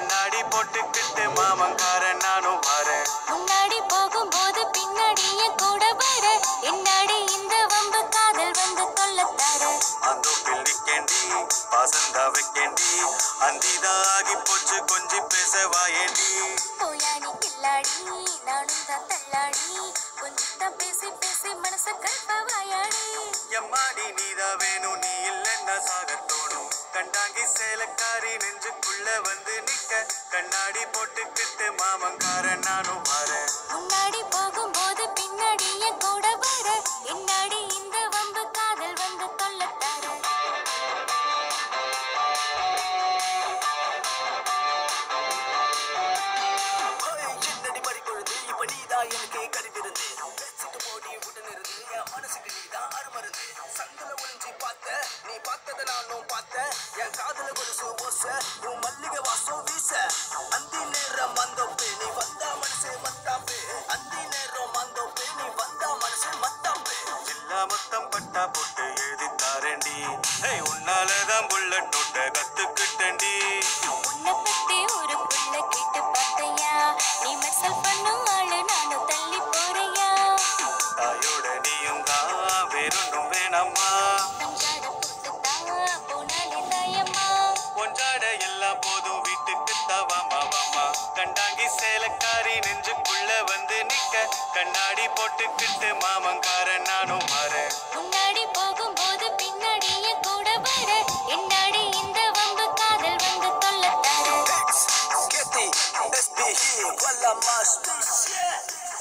கண்ணாடி போட்டுக்கிட்டு மாமங்காரன் நானும் வரேன் முன்னாடி போகும்போது பின்னாடியே கூட வர என்னாடி இந்த வம்பு காதல் வந்து கொல்லத்தார அந்தோப்பில் நிக்கேண்டி பாசந்தா வைக்கேண்டி அந்திதான் ஆகி போச்சு கொஞ்சி பேச வாயேண்டி போயானி கில்லாடி நானும் தான் தள்ளாடி கொஞ்சம் தான் பேசி பேசி மனச கல்ப வாயாடி எம்மாடி நீதா வேணும் நீ இல்லைன்னா சாக தோணும் கண்டாங்கி சேலக்காரி நெஞ்சுக்குள்ள வந்து நிக்க கண்ணாடி போட்டுக்கிட்டு மாமங்காரன் நானும் வரேன் முன்னாடி போகும்போது பின்னாடியே கூட வர என்னாடி இந்த வம்பு காதல் வந்து கொல்லத்தார என்னடி மறிப்பொழுது இப்ப நீதான் எனக்கு கருவிருந்து பேசிட்டு போடி உடனிருந்து என் மனசுக்கு நீதான் அருமருந்து சங்கல ஒளிஞ்சு பார்த்த நீ பார்த்தத நானும் பார்த்தேன் என் காதல கொலுசு ஓச உன் மல்லிகை வாசம் வீச அந்தி நேரம் மந்தோப்பு நீ வந்தா மனசு மத்தாப்பு அந்தி நேரம் மந்தோப்பு நீ வந்தா மனசு மத்தாப்பு எல்லா மொத்தம் பட்டா போட்டு எழுதி தாரேண்டி ஹே உன்னாலதான் புல்லட் நோட்ட கத்துக்கிட்டேன்டி உன்னை பத்தி ஒரு புள்ள கேட்டு பார்த்தையா நீ மெசல் பண்ணும் ஆளு நானும் தள்ளி போறையா தாயோட நீயும் தான் வேறொன்றும் வேணாமா அஞ்சாட போட்டுத்தா போனாலே தாயம்மா ஒன்றாட எல்லாம் போதும் வீட்டுக்கு வாமா வாமா கண்டாங்கி சேலக்காரி நெஞ்சுக்குள்ள வந்து நிக்க கண்ணாடி போட்டுக்கிட்டு மாமங்காரன் நானும் வரேன் முன்னாடி போகும்போது பின்னாடியே கூட வர என்னாடி இந்த வம்பு காதல் வந்து கொல்லத்தார Getty, SB here, while I'm a spaceship.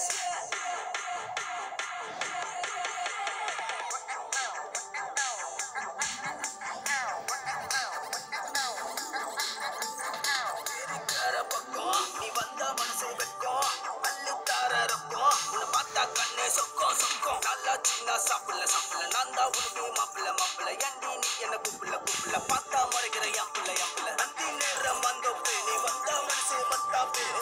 இருக்கிற பக்கம் நீ வந்தா மனசு வெக்கம் அள்ளித்தார ரொக்கம் உன்னை பார்த்தா கண்ணே சொக்கம் சொக்கம் நல்லா சின்ன சாப்பிடல சாப்பிடல நான் தான் உனக்கு மாப்பிள்ள மாப்பிள்ள ஏண்டி நீ என்ன கூப்பிடல கூப்பிடல பார்த்தா முறைகிற என் பிள்ளை என் பிள்ளை அந்தி நேரம் வந்தோப்பு நீ வந்தா மனசு மத்தாப்பு